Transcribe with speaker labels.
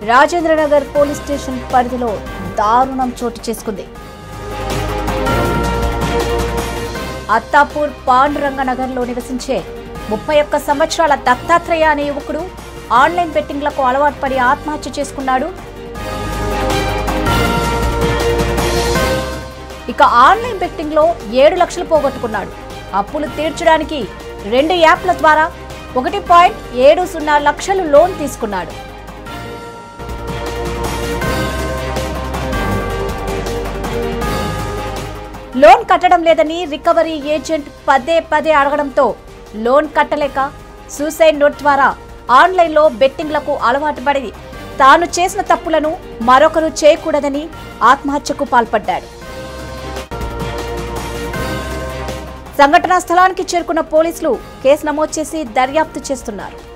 Speaker 1: Rajendranagar police station పరిధిలో దారుణం చోటు చేసుకుంది అత్తాపూర్ పాండురంగనగర్లో నివసించే ముప్పై ఒక్క సంవత్సరాల దత్తాత్రేయ అనే యువకుడు ఆన్లైన్ బెట్టింగ్లకు అలవాటు పడి ఆత్మహత్య చేసుకున్నాడు ఇక ఆన్లైన్ బెట్టింగ్లో ఏడు లక్షలు పోగొట్టుకున్నాడు అప్పులు తీర్చడానికి రెండు యాప్ల ద్వారా ఒకటి పాయింట్ ఏడు సున్నా లక్షలు లోన్ తీసుకున్నాడు లోన్ కట్టడం లేదని రికవరీ ఏజెంట్ పదే పదే అడగడంతో లోన్ కట్టలేక సూసైడ్ నోట్ ద్వారా ఆన్లైన్లో బెట్టింగ్లకు అలవాటు పడి తాను చేసిన తప్పులను మరొకరు చేయకూడదని ఆత్మహత్యకు పాల్పడ్డాడు సంఘటనా స్థలానికి చేరుకున్న పోలీసులు కేసు నమోదు చేసి దర్యాప్తు చేస్తున్నారు